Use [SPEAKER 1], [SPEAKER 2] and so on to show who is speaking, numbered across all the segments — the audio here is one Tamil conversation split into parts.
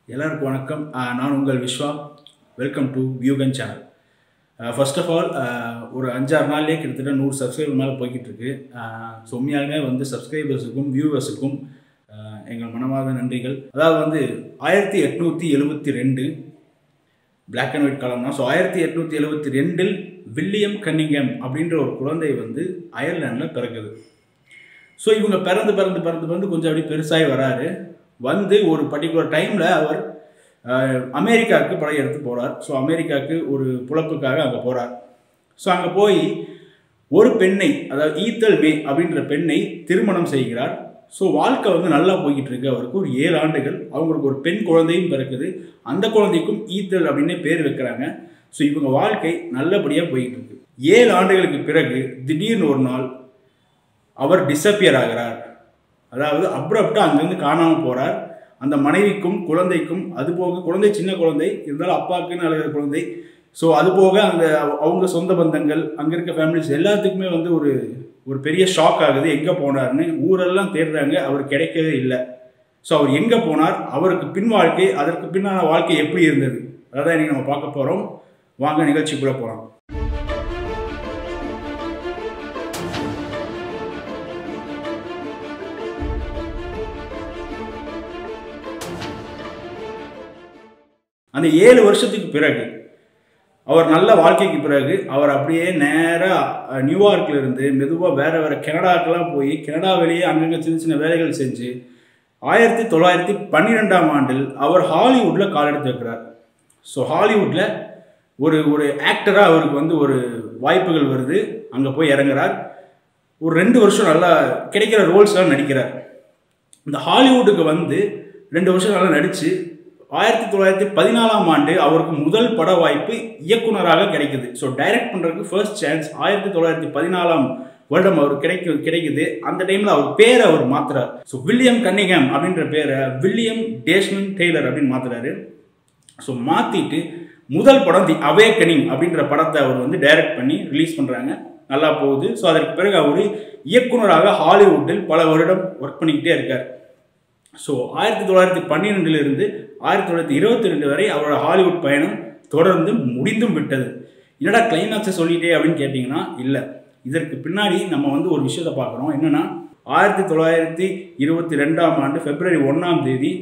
[SPEAKER 1] எல்லாருக்கும் வணக்கம் அஹ் நான் உங்கள் விஸ்வா வெல்கம் டு வியூகன் சேனல் ஃபர்ஸ்ட் ஆஃப் ஆல் ஒரு அஞ்சாறு நாள்லேயே கிட்டத்தட்ட நூறு சப்ஸ்கிரைபர் மேலே போய்கிட்டு இருக்கு ஸோ உண்மையாலுமே வந்து சப்ஸ்கிரைபர்ஸுக்கும் வியூவர்ஸுக்கும் எங்கள் மனமார்ந்த நன்றிகள் அதாவது வந்து ஆயிரத்தி எட்நூற்றி எழுபத்தி ரெண்டு பிளாக் அண்ட் ஒயிட் கலர் தான் ஸோ ஆயிரத்தி எட்நூற்றி எழுபத்தி ரெண்டில் வில்லியம் கன்னிங்கம் அப்படின்ற ஒரு குழந்தை வந்து அயர்லாண்டில் பிறக்குது ஸோ இவங்க பிறந்து பிறந்து பிறந்து பிறந்து கொஞ்சம் அப்படியே பெருசாகி வராரு வந்து ஒரு பர்டிகுலர் டைமில் அவர் அஹ், அமெரிக்காவுக்கு படையெடுத்து போகிறார் ஸோ அமெரிக்காவுக்கு ஒரு புலப்புக்காக அங்கே போகிறார் ஸோ அங்கே போய் ஒரு பெண்ணை அதாவது ஈத்தல் மே அப்படின்ற பெண்ணை திருமணம் செய்கிறார் ஸோ வாழ்க்கை வந்து நல்லா போய்கிட்டு இருக்கு அவருக்கு ஒரு ஏழு ஆண்டுகள் அவங்களுக்கு ஒரு பெண் குழந்தையும் பிறக்குது அந்த குழந்தைக்கும் ஈத்தல் அப்படின்னே பேர் வைக்கிறாங்க ஸோ இவங்க வாழ்க்கை நல்லபடியாக போயிட்டு இருக்கு ஏழு ஆண்டுகளுக்கு பிறகு திடீர்னு ஒரு நாள் அவர் டிஸப்பியர் ஆகிறார் அதாவது அப்ரப்டாக அங்கேருந்து காணாமல் போகிறார் அந்த மனைவிக்கும் குழந்தைக்கும் அது போக குழந்தை சின்ன குழந்தை இருந்தாலும் அப்பாவுக்குன்னு அழுகிற குழந்தை ஸோ அது போக அந்த அவங்க சொந்த பந்தங்கள் அங்கே இருக்க ஃபேமிலிஸ் எல்லாத்துக்குமே வந்து ஒரு ஒரு பெரிய ஷாக் ஆகுது எங்கே போனார்னு ஊரெல்லாம் தேடுறாங்க அவர் கிடைக்கவே இல்லை ஸோ அவர் எங்கே போனார் அவருக்கு பின் வாழ்க்கை அதற்கு பின்னான வாழ்க்கை எப்படி இருந்தது அதான் இன்னைக்கு நம்ம பார்க்க போகிறோம் வாங்க நிகழ்ச்சிக்குள்ளே போகிறோம் அந்த ஏழு வருஷத்துக்கு பிறகு அவர் நல்ல வாழ்க்கைக்கு பிறகு அவர் அப்படியே நேராக நியூயார்க்ல இருந்து மெதுவாக வேற வேற கனடாக்கெல்லாம் போய் கனடாவிலேயே அங்கங்கே சின்ன சின்ன வேலைகள் செஞ்சு ஆயிரத்தி தொள்ளாயிரத்தி பன்னிரெண்டாம் ஆண்டில் அவர் ஹாலிவுட்டில் கால் எடுத்து வைக்கிறார் ஸோ ஹாலிவுட்டில் ஒரு ஒரு ஆக்டராக அவருக்கு வந்து ஒரு வாய்ப்புகள் வருது அங்கே போய் இறங்குறார் ஒரு ரெண்டு வருஷம் நல்லா கிடைக்கிற ரோல்ஸ்லாம் நடிக்கிறார் இந்த ஹாலிவுட்டுக்கு வந்து ரெண்டு வருஷம் நல்லா நடித்து ஆயிரத்தி தொள்ளாயிரத்தி பதினாலாம் ஆண்டு அவருக்கு முதல் பட வாய்ப்பு இயக்குனராக கிடைக்குது ஸோ டைரக்ட் பண்ணுறதுக்கு ஃபர்ஸ்ட் சான்ஸ் ஆயிரத்தி தொள்ளாயிரத்தி பதினாலாம் வருடம் அவர் கிடைக்கு கிடைக்குது அந்த டைமில் அவர் பேரை அவர் மாத்துறார் ஸோ வில்லியம் கன்னிங்ஹாம் அப்படின்ற பேரை வில்லியம் டேஷ்மன் டெய்லர் அப்படின்னு மாத்துறாரு ஸோ மாற்றிட்டு முதல் படம் தி அவேக்கனிங் அப்படின்ற படத்தை அவர் வந்து டைரக்ட் பண்ணி ரிலீஸ் பண்ணுறாங்க நல்லா போகுது ஸோ அதற்கு பிறகு அவர் இயக்குனராக ஹாலிவுட்டில் பல வருடம் ஒர்க் பண்ணிக்கிட்டே இருக்கார் ஸோ ஆயிரத்தி தொள்ளாயிரத்தி பன்னிரெண்டிலிருந்து ஆயிரத்தி தொள்ளாயிரத்தி இருபத்தி ரெண்டு வரை அவரோட ஹாலிவுட் பயணம் தொடர்ந்து முடிந்தும் விட்டது என்னடா கிளைமேக்ஸை சொல்லிட்டே அப்படின்னு கேட்டிங்கன்னா இல்லை இதற்கு பின்னாடி நம்ம வந்து ஒரு விஷயத்தை பார்க்குறோம் என்னன்னா ஆயிரத்தி தொள்ளாயிரத்தி இருபத்தி ரெண்டாம் ஆண்டு பிப்ரவரி ஒன்றாம் தேதி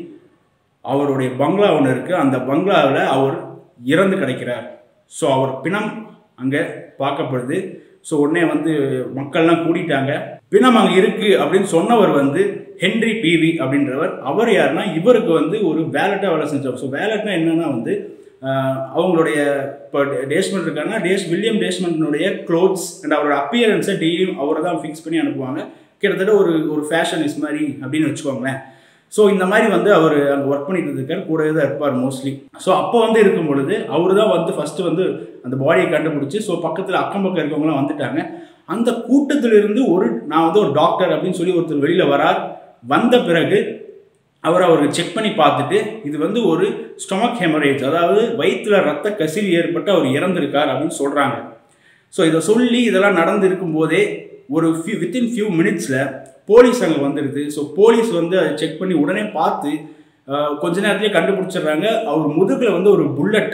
[SPEAKER 1] அவருடைய பங்களா ஒன்று இருக்குது அந்த பங்களாவில் அவர் இறந்து கிடைக்கிறார் ஸோ அவர் பிணம் அங்கே பார்க்கப்படுது ஸோ உடனே வந்து மக்கள்லாம் கூட்டிட்டாங்க பிணம் அங்கே இருக்குது அப்படின்னு சொன்னவர் வந்து ஹென்ரி பிவி அப்படின்றவர் அவர் யாருன்னா இவருக்கு வந்து ஒரு வேலட்டாக வேலை செஞ்சவர் ஸோ வேலட்னா என்னன்னா வந்து ஆஹ், அவங்களுடைய இப்போ டேஸ்மெண்ட் இருக்காங்கன்னா டேஸ் வில்லியம் டேஸ்மெண்ட்னுடைய க்ளோத்ஸ் அண்ட் அவரோட அப்பியரன்ஸை டெய்லியும் அவரை தான் ஃபிக்ஸ் பண்ணி அனுப்புவாங்க கிட்டத்தட்ட ஒரு ஒரு ஃபேஷன் இஸ் மாதிரி அப்படின்னு வச்சுக்கோங்களேன் ஸோ இந்த மாதிரி வந்து அவர் அங்கே ஒர்க் பண்ணிட்டு இருக்கார் கூடவே தான் இருப்பார் மோஸ்ட்லி ஸோ அப்போ வந்து இருக்கும் பொழுது அவர் தான் வந்து ஃபஸ்ட்டு வந்து அந்த பாடியை கண்டுபிடிச்சி ஸோ பக்கத்தில் அக்கம் பக்கம் இருக்கவங்களாம் வந்துட்டாங்க அந்த கூட்டத்திலிருந்து ஒரு நான் வந்து ஒரு டாக்டர் அப்படின்னு சொல்லி ஒருத்தர் வெளியில் வரார் வந்த பிறகு அவர் அவருக்கு செக் பண்ணி பார்த்துட்டு இது வந்து ஒரு ஸ்டொமக் ஹெமரேஜ் அதாவது வயிற்றில் ரத்த கசிவு ஏற்பட்டு அவர் இறந்திருக்கார் அப்படின்னு சொல்கிறாங்க ஸோ இதை சொல்லி இதெல்லாம் நடந்து இருக்கும்போதே ஒரு ஃபியூ வித்தின் ஃபியூ மினிட்ஸில் போலீஸ் அங்கே வந்துடுது ஸோ போலீஸ் வந்து அதை செக் பண்ணி உடனே பார்த்து அஹ், கொஞ்ச நேரத்துலேயே கண்டுபிடிச்சிடுறாங்க அவர் முதுகில் வந்து ஒரு புல்லட்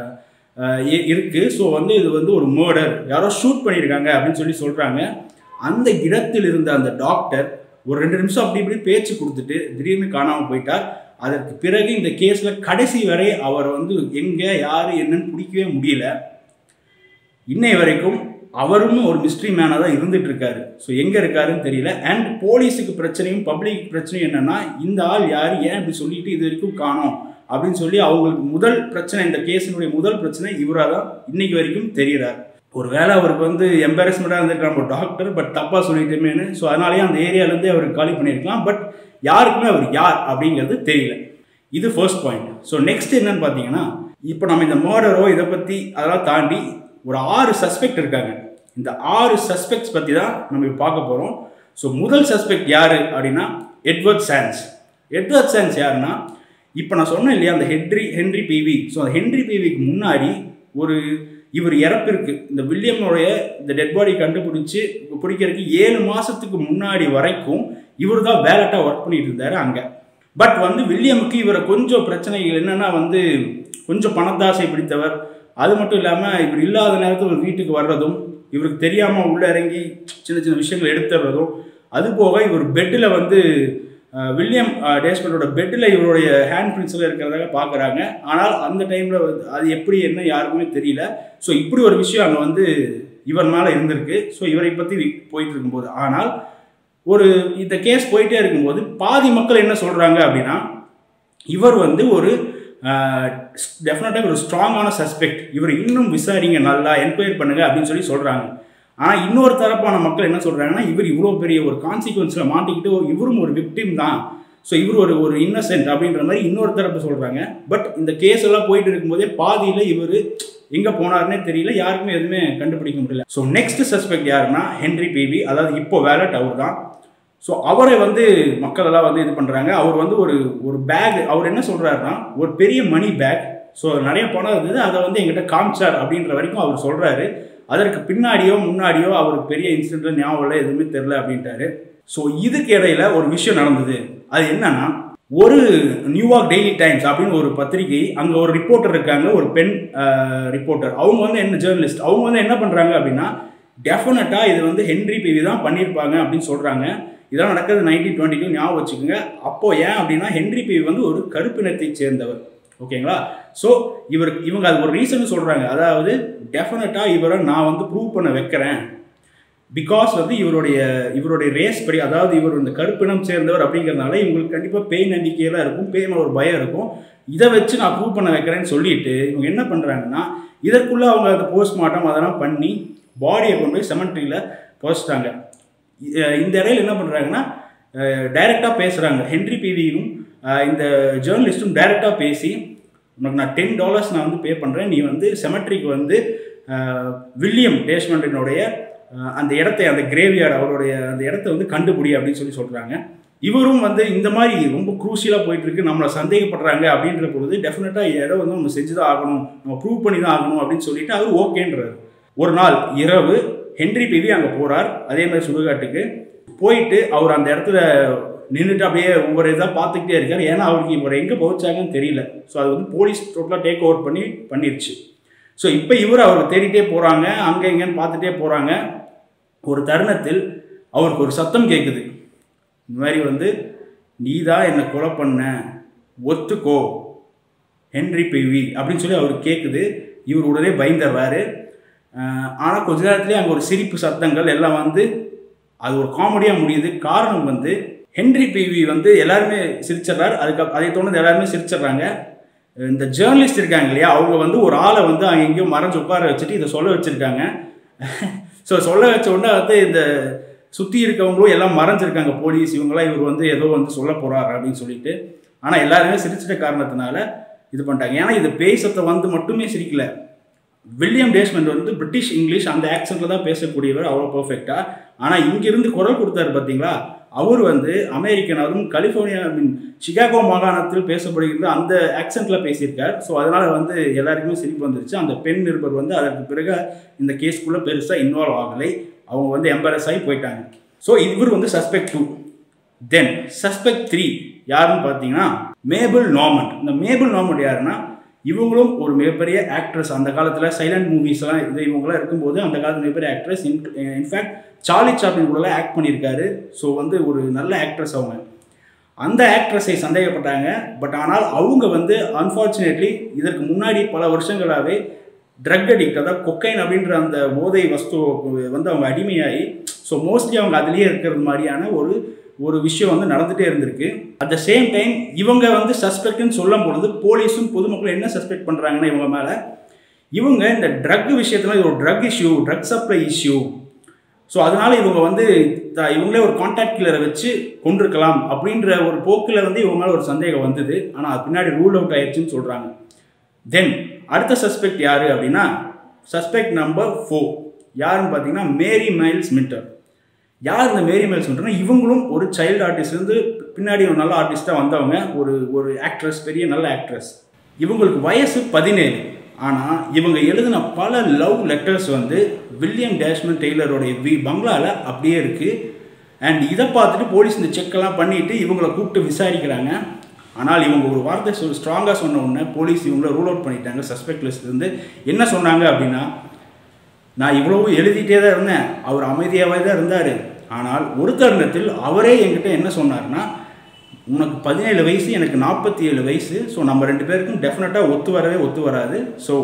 [SPEAKER 1] இருக்குது ஸோ வந்து இது வந்து ஒரு மர்டர் யாரோ ஷூட் பண்ணியிருக்காங்க அப்படின்னு சொல்லி சொல்கிறாங்க அந்த இடத்தில் இருந்த அந்த டாக்டர் ஒரு ரெண்டு நிமிஷம் அப்படி இப்படி பேச்சு கொடுத்துட்டு திடீர்னு காணாமல் போயிட்டார் அதற்கு பிறகு இந்த கேஸில் கடைசி வரை அவர் வந்து எங்கே யார் என்னன்னு பிடிக்கவே முடியல இன்னை வரைக்கும் அவரும் ஒரு மிஸ்ட்ரி மேனாக தான் இருந்துட்டு இருக்காரு ஸோ எங்கே இருக்காருன்னு தெரியல அண்ட் போலீஸுக்கு பிரச்சனையும் பப்ளிக் பிரச்சனையும் என்னன்னா இந்த ஆள் யார் ஏன் இப்படி சொல்லிட்டு இது வரைக்கும் காணோம் அப்படின்னு சொல்லி அவங்களுக்கு முதல் பிரச்சனை இந்த கேஸினுடைய முதல் பிரச்சனை இவராக தான் இன்னைக்கு வரைக்கும் தெரிகிறார் ஒரு வேளை அவருக்கு வந்து எம்பாரஸ்மெண்ட்டாக இருந்திருக்கலாம் ஒரு டாக்டர் பட் தப்பாக சொல்லிட்டேமேனு ஸோ அதனாலேயே அந்த ஏரியாலேருந்தே அவர் காலி பண்ணியிருக்கலாம் பட் யாருக்குமே அவர் யார் அப்படிங்கிறது தெரியல இது ஃபர்ஸ்ட் பாயிண்ட் ஸோ நெக்ஸ்ட் என்னன்னு பார்த்தீங்கன்னா இப்போ நம்ம இந்த மர்டரோ இதை பற்றி அதெல்லாம் தாண்டி ஒரு ஆறு சஸ்பெக்ட் இருக்காங்க இந்த ஆறு சஸ்பெக்ட்ஸ் பற்றி தான் நம்ம இப்போ பார்க்க போகிறோம் ஸோ முதல் சஸ்பெக்ட் யார் அப்படின்னா எட்வர்ட் சான்ஸ் எட்வர்ட் சான்ஸ் யாருன்னா இப்போ நான் சொன்னேன் இல்லையா அந்த ஹென்ரி ஹென்ரி பிவி ஸோ அந்த ஹென்ரி பிவிக்கு முன்னாடி ஒரு இவர் இறப்பிருக்கு இந்த வில்லியம்னுடைய இந்த டெட் பாடி கண்டுபிடிச்சி பிடிக்கிறதுக்கு ஏழு மாதத்துக்கு முன்னாடி வரைக்கும் இவர் தான் வேலட்டாக ஒர்க் பண்ணிட்டு இருந்தார் அங்கே பட் வந்து வில்லியமுக்கு இவரை கொஞ்சம் பிரச்சனைகள் என்னன்னா வந்து கொஞ்சம் பணத்தாசை பிடித்தவர் அது மட்டும் இல்லாமல் இவர் இல்லாத நேரத்தில் ஒரு வீட்டுக்கு வர்றதும் இவருக்கு தெரியாமல் உள்ள இறங்கி சின்ன சின்ன விஷயங்கள் எடுத்துடுறதும் அது போக இவர் பெட்டில் வந்து அஹ், வில்லியம் அஹ், டேஸ்மண்டோட பெட்டில் இவருடைய ஹேண்ட் பிரிண்ட்ஸில் இருக்கிறதாக பார்க்குறாங்க ஆனால் அந்த டைமில் அது எப்படி என்ன யாருக்குமே தெரியல ஸோ இப்படி ஒரு விஷயம் அங்கே வந்து இவர் மேலே இருந்திருக்கு ஸோ இவரை பற்றி போயிட்டு இருக்கும்போது ஆனால் ஒரு இந்த கேஸ் போயிட்டே இருக்கும்போது பாதி மக்கள் என்ன சொல்கிறாங்க அப்படின்னா இவர் வந்து ஒரு டெஃபினட்டாக ஒரு ஸ்ட்ராங்கான சஸ்பெக்ட் இவர் இன்னும் விசாரிங்க நல்லா என்கொயரி பண்ணுங்க அப்படின்னு சொல்லி சொல்கிறாங்க ஆனால் இன்னொரு தரப்பான மக்கள் என்ன சொல்கிறாங்கன்னா இவர் இவ்வளோ பெரிய ஒரு கான்சிக்வன்ஸில் மாட்டிக்கிட்டு ஓ, இவரும் ஒரு விக்டிம் தான் ஸோ இவர் ஒரு ஒரு இன்னசென்ட் அப்படின்ற மாதிரி இன்னொரு தரப்பு சொல்கிறாங்க பட் இந்த கேஸ் எல்லாம் போயிட்டு இருக்கும்போதே பாதியில் இவர் எங்கே போனாருன்னே தெரியல யாருக்குமே எதுவுமே கண்டுபிடிக்க முடியல ஸோ நெக்ஸ்ட் சஸ்பெக்ட் யாருன்னா ஹென்ரி பேபி அதாவது இப்போ வேலட் அவர் தான் ஸோ அவரை வந்து மக்கள் எல்லாம் வந்து இது பண்ணுறாங்க அவர் வந்து ஒரு ஒரு பேக் அவர் என்ன சொல்கிறாருன்னா ஒரு பெரிய மணி பேக் ஸோ நிறைய பணம் இருந்தது அதை வந்து எங்கிட்ட காமிச்சார் அப்படின்ற வரைக்கும் அவர் சொல்கிறாரு அதற்கு பின்னாடியோ முன்னாடியோ அவருக்கு பெரிய இன்சிடென்ட்ல ஞாபகம் இல்லை எதுவுமே தெரில அப்படின்ட்டாரு ஸோ இதுக்கு இடையில ஒரு விஷயம் நடந்தது அது என்னன்னா ஒரு நியூயார்க் டெய்லி டைம்ஸ் அப்படின்னு ஒரு பத்திரிகை அங்கே ஒரு ரிப்போர்ட்டர் இருக்காங்க ஒரு பெண் ரிப்போர்ட்டர் அவங்க வந்து என்ன ஜேர்னலிஸ்ட் அவங்க வந்து என்ன பண்ணுறாங்க அப்படின்னா டெஃபினட்டாக இது வந்து ஹென்ரி பிவி தான் பண்ணியிருப்பாங்க அப்படின்னு சொல்கிறாங்க இதெல்லாம் நடக்கிறது நைன்டீன் டுவெண்ட்டி டூ ஞாபகம் வச்சுக்கோங்க அப்போ ஏன் அப்படின்னா ஹென்ரி பிவி வந்து ஒரு கருப்பினத்தை சேர்ந்தவர் ஓகேங்களா ஸோ இவர் இவங்க அது ஒரு ரீசன் சொல்கிறாங்க அதாவது டெஃபினட்டாக இவரை நான் வந்து ப்ரூவ் பண்ண வைக்கிறேன் பிகாஸ் வந்து இவருடைய இவருடைய ரேஸ் படி அதாவது இவர் இந்த கருப்பினம் சேர்ந்தவர் அப்படிங்கிறதுனால இவங்களுக்கு கண்டிப்பாக பேய் நம்பிக்கையெல்லாம் இருக்கும் பேய் மேல ஒரு பயம் இருக்கும் இதை வச்சு நான் ப்ரூவ் பண்ண வைக்கிறேன்னு சொல்லிட்டு இவங்க என்ன பண்ணுறாங்கன்னா இதற்குள்ளே அவங்க அந்த போஸ்ட்மார்ட்டம் அதெல்லாம் பண்ணி பாடியை கொண்டு போய் செமெண்ட்ரியில் புதைச்சிட்டாங்க இ- இந்த இடையில என்ன பண்ணுறாங்கன்னா டைரெக்டாக பேசுகிறாங்க ஹென்ரி பிவியும் இந்த ஜேர்னலிஸ்ட்டும் டைரெக்டாக பேசி உனக்கு நான் டென் டாலர்ஸ் நான் வந்து பே பண்ணுறேன் நீ வந்து செமெட்ரிக்கு வந்து அஹ், வில்லியம் டேஷ்மண்டினுடைய அஹ், அந்த இடத்தை அந்த கிரேவியார்டு அவருடைய அந்த இடத்த வந்து கண்டுபிடி அப்படின்னு சொல்லி சொல்கிறாங்க இவரும் வந்து இந்த மாதிரி ரொம்ப குரூஷியலாக போயிட்டு இருக்கு நம்மளை சந்தேகப்படுறாங்க அப்படின்ற பொழுது டெஃபினட்டாக இடம் வந்து நம்ம செஞ்சு தான் ஆகணும் நம்ம ப்ரூவ் பண்ணி தான் ஆகணும் அப்படின்னு சொல்லிட்டு அவர் ஓகேன்றாரு ஒரு நாள் இரவு ஹென்ரி பிவி அங்கே போகிறார் அதே மாதிரி சுடுகாட்டுக்கு போயிட்டு அவர் அந்த இடத்துல நின்றுட்டு அப்படியே ஒவ்வொரு இதாக பார்த்துக்கிட்டே இருக்கார் ஏன்னா அவருக்கு இவரை எங்கே போச்சாங்கன்னு தெரியல ஸோ அது வந்து போலீஸ் டோட்டலாக டேக் ஓவர் பண்ணி பண்ணிருச்சு ஸோ இப்போ இவர் அவரை தேடிட்டே போகிறாங்க அங்கே இங்கேன்னு பார்த்துட்டே போகிறாங்க ஒரு தருணத்தில் அவருக்கு ஒரு சத்தம் கேட்குது இந்த மாதிரி வந்து நீ தான் என்னை கொலை பண்ண ஒத்துக்கோ ஹென்ரி பிவி அப்படின்னு சொல்லி அவர் கேட்குது இவர் உடனே பயந்துடுறாரு ஆனால் கொஞ்ச நேரத்துலேயே அங்கே ஒரு சிரிப்பு சத்தங்கள் எல்லாம் வந்து அது ஒரு காமெடியாக முடியுது காரணம் வந்து ஹென்ரி பிவி வந்து எல்லாருமே சிரிச்சிடுறாரு அதுக்கு அதை தொடர்ந்து எல்லாருமே சிரிச்சிடுறாங்க இந்த ஜேர்னலிஸ்ட் இருக்காங்க இல்லையா அவங்க வந்து ஒரு ஆளை வந்து அங்கே எங்கேயோ மறைஞ்சு உட்கார வச்சுட்டு இதை சொல்ல வச்சுருக்காங்க ஸோ சொல்ல வச்ச உடனே வந்து இந்த சுற்றி இருக்கவங்களும் எல்லாம் மறைஞ்சிருக்காங்க போலீஸ் இவங்களாம் இவர் வந்து ஏதோ வந்து சொல்ல போகிறார் அப்படின்னு சொல்லிட்டு ஆனால் எல்லாருமே சிரிச்சிட்ட காரணத்தினால இது பண்ணிட்டாங்க ஏன்னா இது பேய் சத்தம் வந்து மட்டுமே சிரிக்கல வில்லியம் டேஸ்மெண்ட் வந்து பிரிட்டிஷ் இங்கிலீஷ் அந்த ஆக்சென்ட்ல தான் பேசக்கூடியவர் அவ்வளோ பர்ஃபெக்டாக ஆனால் இங்கிருந்து குரல் கொடுத்தாரு பார்த்தீங்களா அவர் வந்து அமெரிக்கன் அதுவும் கலிஃபோர்னியா மீன் சிகாகோ மாகாணத்தில் பேசப்படுகின்ற அந்த ஆக்சென்ட்ல பேசியிருக்கார் ஸோ அதனால வந்து எல்லாருக்குமே சிரிப்பு வந்துருச்சு அந்த பெண் நிருபர் வந்து அதற்கு பிறகு இந்த கேஸ்க்குள்ளே பெருசாக இன்வால்வ் ஆகலை அவங்க வந்து எம்பரஸ் ஆகி போயிட்டாங்க ஸோ இவர் வந்து suspect two then suspect three யாருன்னு பார்த்தீங்கன்னா மேபிள் நார்மண்ட் இந்த மேபிள் நார்மண்ட் யாருன்னா இவங்களும் ஒரு மிகப்பெரிய ஆக்ட்ரஸ் அந்த காலத்தில் சைலண்ட் மூவிஸ்லாம் இது இவங்களாம் இருக்கும்போது அந்த காலத்து மிகப்பெரிய ஆக்ட்ரஸ் இன்ஃபேக்ட் சார்லி சாப்ளின் கூடலாம் ஆக்ட் பண்ணியிருக்காரு ஸோ வந்து ஒரு நல்ல ஆக்ட்ரஸ் அவங்க அந்த ஆக்ட்ரஸை சந்தேகப்பட்டாங்க பட் ஆனால் அவங்க வந்து அன்ஃபார்ச்சுனேட்லி இதற்கு முன்னாடி பல வருஷங்களாகவே ட்ரக் அடிக்ட் அதாவது கொக்கைன் அப்படின்ற அந்த போதை வஸ்து வந்து அவங்க அடிமையாகி ஸோ மோஸ்ட்லி அவங்க அதுலேயே இருக்கிறது மாதிரியான ஒரு ஒரு விஷயம் வந்து நடந்துகிட்டே இருந்திருக்கு அட் த சேம் டைம் இவங்க வந்து சஸ்பெக்ட்னு சொல்லும் பொழுது போலீஸும் பொதுமக்களும் என்ன சஸ்பெக்ட் பண்ணுறாங்கன்னா இவங்க மேலே இவங்க இந்த ட்ரக் விஷயத்தில் இது ஒரு drug issue drug supply issue so அதனால இவங்க வந்து த- இவங்களே ஒரு கான்டாக்ட் கில்லரை வச்சு கொண்டிருக்கலாம் அப்படின்ற ஒரு போக்கில் வந்து இவங்க மேலே ஒரு சந்தேகம் வந்தது ஆனால் அது பின்னாடி ரூல் அவுட் ஆயிடுச்சுன்னு சொல்கிறாங்க தென் அடுத்த சஸ்பெக்ட் யார் அப்படின்னா சஸ்பெக்ட் நம்பர் ஃபோர் யாருன்னு பார்த்தீங்கன்னா மேரி மைல்ஸ் மின்டர் யார் இந்த மேரி மைல்ஸ் மின்டர்னா இவங்களும் ஒரு சைல்டு ஆர்டிஸ்ட் இருந்து பின்னாடி ஒரு நல்ல ஆர்டிஸ்ட்டாக வந்தவங்க ஒரு ஒரு ஆக்ட்ரஸ் பெரிய நல்ல ஆக்ட்ரஸ் இவங்களுக்கு வயசு பதினேழு ஆனால் இவங்க எழுதின பல லவ் லெட்டர்ஸ் வந்து வில்லியம் டேஷ்மன் டெய்லருடைய வி பங்களாவில் அப்படியே இருக்குது அண்ட் இதை பார்த்துட்டு போலீஸ் இந்த செக்கெல்லாம் பண்ணிட்டு இவங்களை கூப்பிட்டு விசாரிக்கிறாங்க ஆனால் இவங்க ஒரு வார்த்தை சொல் ஸ்ட்ராங்காக சொன்ன உடனே போலீஸ் இவங்கள ரூல் அவுட் பண்ணிட்டாங்க சஸ்பெக்ட் லிஸ்ட்லேருந்து என்ன சொன்னாங்க அப்படின்னா நான் இவ்வளவு எழுதிட்டே தான் இருந்தேன் அவர் அமைதியாகவே தான் இருந்தார் ஆனால் ஒரு தருணத்தில் அவரே என்கிட்ட என்ன சொன்னார்னா உனக்கு பதினேழு வயசு எனக்கு நாற்பத்தி ஏழு வயசு ஸோ நம்ம ரெண்டு பேருக்கும் டெஃபினட்டாக ஒத்து வரவே ஒத்து வராது ஸோ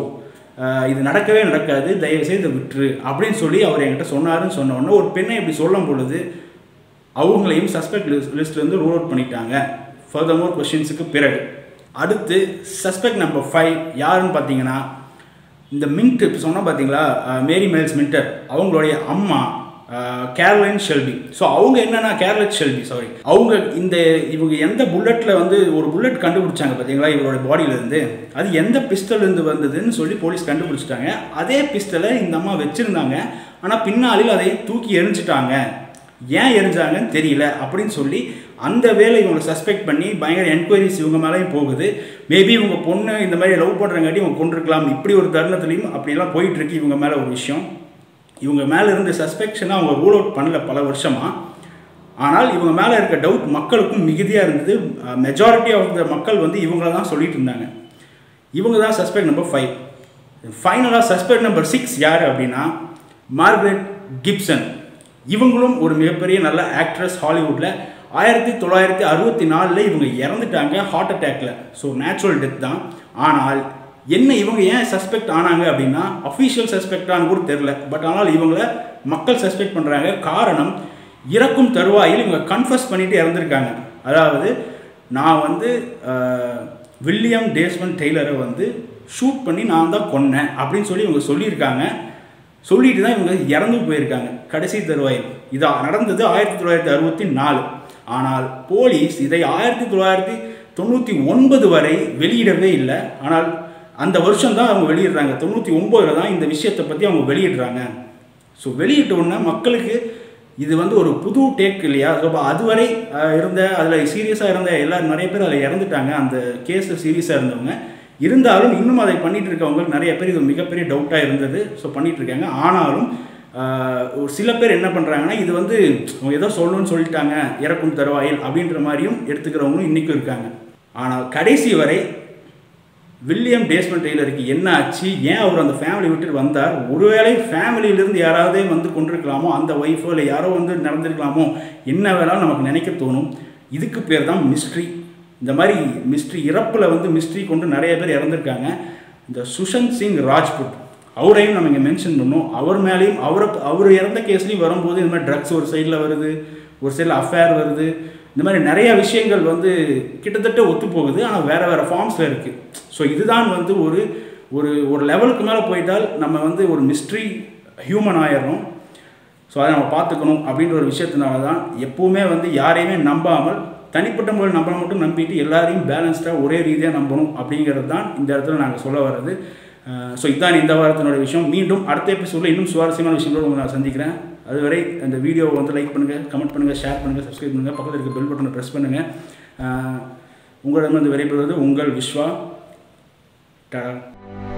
[SPEAKER 1] இது நடக்கவே நடக்காது தயவுசெய்து இதை விட்டுரு அப்படின்னு சொல்லி அவர் என்கிட்ட சொன்னாருன்னு சொன்ன உடனே ஒரு பெண்ணை இப்படி சொல்லும் பொழுது அவங்களையும் சஸ்பெக்ட் லிஸ்ட் லிஸ்ட்லேருந்து ரூல் அவுட் பண்ணிட்டாங்க ஃபர்தர்மோர் கொஷின்ஸுக்கு பிறகு அடுத்து சஸ்பெக்ட் நம்பர் ஃபைவ் யாருன்னு பார்த்தீங்கன்னா இந்த மின்ட் இப்போ சொன்னால் பார்த்தீங்களா அஹ், மேரி மேல்ஸ் மின்டர் அவங்களுடைய அம்மா அஹ், கேரளைன் ஷெல்பி ஸோ அவங்க என்னன்னா கேரளைன் ஷெல்பி சாரி அவங்க இந்த இவங்க எந்த புல்லட்டில் வந்து ஒரு புல்லட் கண்டுபிடிச்சாங்க பார்த்தீங்களா இவரோட பாடியிலேருந்து அது எந்த pistol இருந்து வந்ததுன்னு சொல்லி போலீஸ் கண்டுபிடிச்சிட்டாங்க அதே பிஸ்டலை இந்த அம்மா வச்சுருந்தாங்க ஆனால் பின்னாளில் அதை தூக்கி எரிஞ்சிட்டாங்க ஏன் எரிஞ்சாங்கன்னு தெரியல அப்படின்னு சொல்லி அந்த வேலை இவங்களை சஸ்பெக்ட் பண்ணி பயங்கர என்கொயரிஸ் இவங்க மேலேயும் போகுது மேபி இவங்க பொண்ணு இந்த மாதிரி லவ் பண்ணுறங்காட்டி இவங்க கொண்டிருக்கலாம் இப்படி ஒரு தருணத்துலையும் அப்படிலாம் போயிட்டு இருக்கு இவங்க மேலே ஒரு விஷயம் இவங்க மேலே இருந்த சஸ்பெக்ஷனை அவங்க ரூல் அவுட் பண்ணல பல வருஷமாக ஆனால் இவங்க மேலே இருக்க டவுட் மக்களுக்கும் மிகுதியாக இருந்தது மெஜாரிட்டி ஆஃப் த மக்கள் வந்து இவங்கள தான் சொல்லிட்டு இருந்தாங்க இவங்க தான் சஸ்பெக்ட் நம்பர் ஃபைவ் ஃபைனலாக சஸ்பெக்ட் நம்பர் சிக்ஸ் யார் அப்படின்னா மார்கரெட் கிப்சன் இவங்களும் ஒரு மிகப்பெரிய நல்ல ஆக்ட்ரஸ் ஹாலிவுட்டில் ஆயிரத்தி தொள்ளாயிரத்தி அறுபத்தி நாலில் இவங்க இறந்துட்டாங்க ஹார்ட் அட்டாக்ல ஸோ நேச்சுரல் டெத் தான் ஆனால் என்ன இவங்க ஏன் சஸ்பெக்ட் ஆனாங்க அப்படின்னா அஃபிஷியல் சஸ்பெக்டானு கூட தெரில பட் ஆனால் இவங்கள மக்கள் சஸ்பெக்ட் பண்ணுறாங்க காரணம் இறக்கும் தருவாயில் இவங்க கன்ஃபஸ் பண்ணிட்டு இறந்துருக்காங்க அதாவது நான் வந்து அஹ், வில்லியம் டேஸ்மன் டெய்லரை வந்து ஷூட் பண்ணி நான் தான் கொன்னேன் அப்படின்னு சொல்லி இவங்க சொல்லியிருக்காங்க சொல்லிட்டு தான் இவங்க இறந்து போயிருக்காங்க கடைசி தருவாயில் இது நடந்தது ஆயிரத்தி தொள்ளாயிரத்தி அறுபத்தி நாலு ஆனால் போலீஸ் இதை ஆயிரத்தி தொள்ளாயிரத்தி தொண்ணூற்றி ஒன்பது வரை வெளியிடவே இல்லை ஆனால் அந்த வருஷம் தான் அவங்க வெளியிடுறாங்க தொண்ணூற்றி ஒம்போதில் தான் இந்த விஷயத்தை பற்றி அவங்க வெளியிடுறாங்க ஸோ வெளியிட்ட உடனே மக்களுக்கு இது வந்து ஒரு புது டேக் இல்லையா ஸோ அப்போ அதுவரை அஹ், இருந்த அதில் சீரியஸாக இருந்த எல்லாரும் நிறைய பேர் அதில் இறந்துட்டாங்க அந்த கேஸில் சீரியஸாக இருந்தவங்க இருந்தாலும் இன்னும் அதை பண்ணிட்டு இருக்கவங்களுக்கு நிறைய பேர் இது மிகப்பெரிய டவுட்டாக இருந்தது ஸோ பண்ணிட்டு இருக்காங்க ஆனாலும் ஆஹ், ஒரு சில பேர் என்ன பண்ணுறாங்கன்னா இது வந்து அவங்க ஏதோ சொல்லணும்னு சொல்லிட்டாங்க இறக்கும் தருவாயில் அப்படின்ற மாதிரியும் எடுத்துக்கிறவங்களும் இன்றைக்கும் இருக்காங்க ஆனால் கடைசி வரை வில்லியம் டேஸ்மன் டெய்லருக்கு என்ன ஆச்சு ஏன் அவர் அந்த ஃபேமிலி விட்டு வந்தார் ஒருவேளை ஃபேமிலியிலேருந்து யாராவதே வந்து கொண்டிருக்கலாமோ அந்த ஒய்ஃபோ இல்லை யாரோ வந்து நடந்திருக்கலாமோ என்ன வேணாலும் நமக்கு நினைக்க தோணும் இதுக்கு பேர் தான் மிஸ்ட்ரி இந்த மாதிரி மிஸ்ட்ரி இறப்பில் வந்து மிஸ்ட்ரி கொண்டு நிறைய பேர் இறந்துருக்காங்க இந்த சுஷந்த் சிங் ராஜ்புட் அவரையும் நம்ம இங்கே மென்ஷன் பண்ணோம் அவர் மேலேயும் அவரை அவர் இறந்த கேஸ்லேயும் வரும்போது இந்த மாதிரி ட்ரக்ஸ் ஒரு சைடில் வருது ஒரு சைடில் அஃபேர் வருது இந்த மாதிரி நிறைய விஷயங்கள் வந்து கிட்டத்தட்ட ஒத்து போகுது ஆனால் வேறு வேறு ஃபார்ம்ஸில் இருக்குது ஸோ இதுதான் வந்து ஒரு ஒரு ஒரு லெவலுக்கு மேலே போயிட்டால் நம்ம வந்து ஒரு மிஸ்ட்ரி ஹியூமன் ஆயிடுறோம் ஸோ அதை நம்ம பார்த்துக்கணும் அப்படின்ற ஒரு விஷயத்தினால தான் எப்பவுமே வந்து யாரையுமே நம்பாமல் தனிப்பட்ட முறையில் நம்மளை மட்டும் நம்பிட்டு எல்லாரையும் பேலன்ஸ்டாக ஒரே ரீதியாக நம்பணும் அப்படிங்கிறது தான் இந்த இடத்துல நாங்கள் சொல்ல வர்றது ஸோ இதுதான் இந்த வாரத்தினோட விஷயம் மீண்டும் அடுத்த எபிசோடில் இன்னும் சுவாரஸ்யமான விஷயங்களோட உங்களை நான் சந்திக்கிறேன் அதுவரை இந்த வீடியோவை வந்து லைக் பண்ணுங்கள் கமெண்ட் பண்ணுங்கள் ஷேர் பண்ணுங்கள் சப்ஸ்கிரைப் பண்ணுங்கள் பக்கத்தில் இருக்க பெல் பட்டனை ப்ரெஸ் பண்ணுங்கள் உங்களிடமிருந்து விரைபெறுவது உங்கள் விஸ்வா டடா